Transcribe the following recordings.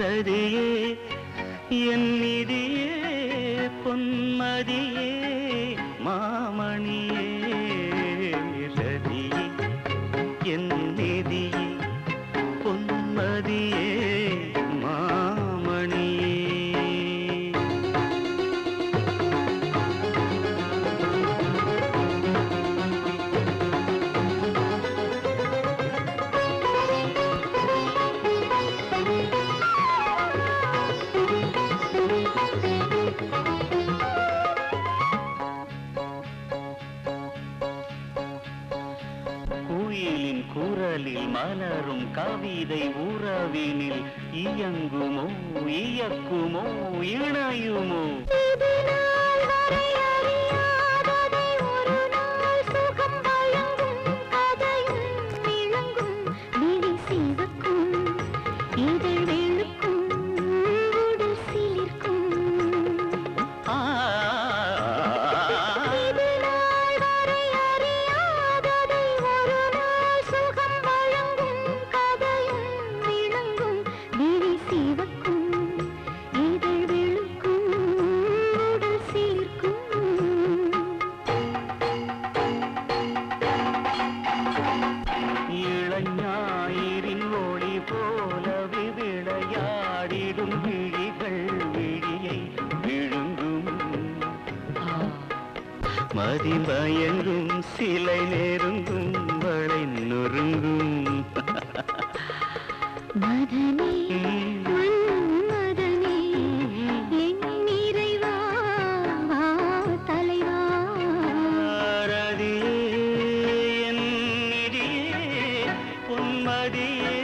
ரதியே என் நிதியே பொன்மதியே மாமணியே ரதியே என் நிதியே பொன்மதியே மாமணியே குயிலின் குரலில் மலரும் கவிதை உறவினில் இயங்குமோ இயக்குமோ இணையுமோ இது நாள் வரை அறியாததை ஒரு நாள் சுகம் வழங்கும் கதையும் விளங்கும் விழி சிவக்கும் இதழ் வெளுக்கும் உடல் சிலிர்க்கும் ஆ, இது நாள் வரை அறியாததை ஒரு நாள் சுகம் வழங்கும் கதையும் விளங்கும் விழி சிவக்கும் இதழ் வெளுக்கும் உடல் சிலிர்க்கும் இளஞாயிரின் ஒளி போலவே விளையாடிடும் விழிகள் விழியை விழுங்கும் ஆ, மதிமயங்கும் சிலை நெருங்கும் வளை நொறுங்கும் மதனே மன்மதனே என் நிறைவா வா தலைவா ரதியே என் நிதியே பொன்மதியே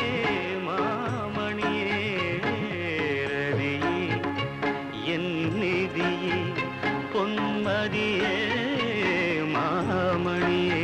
மாமணியே ரதியே என் நிதியே பொன்மதியே மாமணியே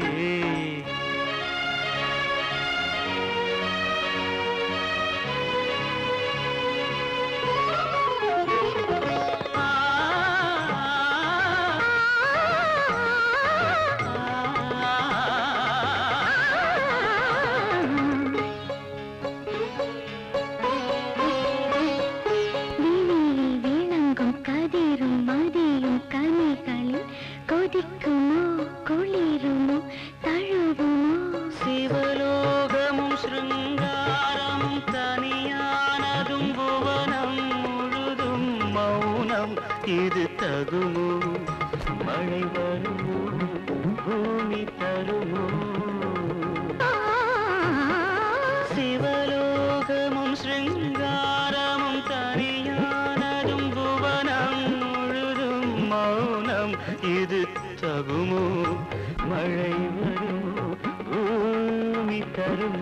விழியில் விளங்கும் கதிரும் மதியும் கனிகளில் கொதிக்குமோ குளிருமோ தழுவுமோ சிவலோகமும் சிருங்காரமும் தனியானதும் புவனம் முழுதும் மௌனம் இது தகுமோ மழை வருமோ பூமி தருமோ சிவலோகமும் சிருங்காரமும் தனியானதும் புவனம் முழுதும் மௌனம் இது தகுமோ மழை வருமோ பூமி தருமோ